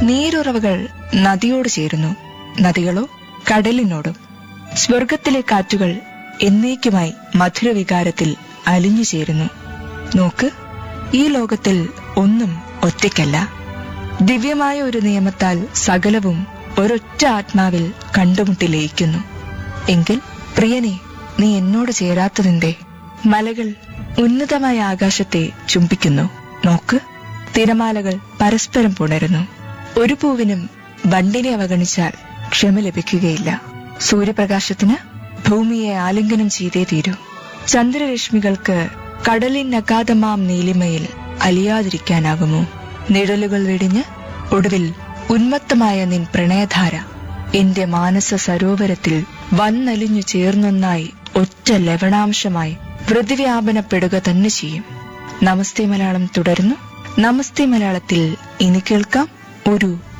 നീരുറവകൾ നദിയോട് ചേരുന്നു നദികളോ കടലിനോടും സ്വർഗത്തിലെ കാറ്റുകൾ എന്നേക്കുമായി മധുരവികാരത്തിൽ അലിഞ്ഞു ചേരുന്നു നോക്ക് ഈ ലോകത്തിൽ ഒന്നും ഒറ്റയ്ക്കല്ല ദിവ്യമായ ഒരു നിയമത്താൽ സകലവും ഒരൊറ്റ ആത്മാവിൽ കണ്ടുമുട്ടി ലയിക്കുന്നു എങ്കിൽ പ്രിയനെ നീ എന്നോട് ചേരാത്തതിന്റെ മലകൾ ഉന്നതമായ ആകാശത്തെ ചുംബിക്കുന്നു നോക്ക് തിരമാലകൾ പരസ്പരം പുണരുന്നു ഒരു പൂവിനും വണ്ടിനെ അവഗണിച്ചാൽ ക്ഷമ ലഭിക്കുകയില്ല സൂര്യപ്രകാശത്തിന് ഭൂമിയെ ആലിംഗനം ചെയ്തേ തീരൂ ചന്ദ്രരശ്മികൾക്ക് കടലിനഗാധമാം നീലിമയിൽ അലിയാതിരിക്കാനാകുമോ നിഴലുകൾ വെടിഞ്ഞ് ഒടുവിൽ ഉന്മത്തമായ നിൻ പ്രണയധാര എന്റെ മാനസ സരോവരത്തിൽ വന്നലിഞ്ഞു ചേർന്നൊന്നായി ഒറ്റ ലവണാംശമായി പ്രതിവ്യാപനപ്പെടുക തന്നെ ചെയ്യും നമസ്തേ മലയാളം തുടരുന്നു നമസ്തേ മലയാളത്തിൽ ഇനി കേൾക്കാം ഒരു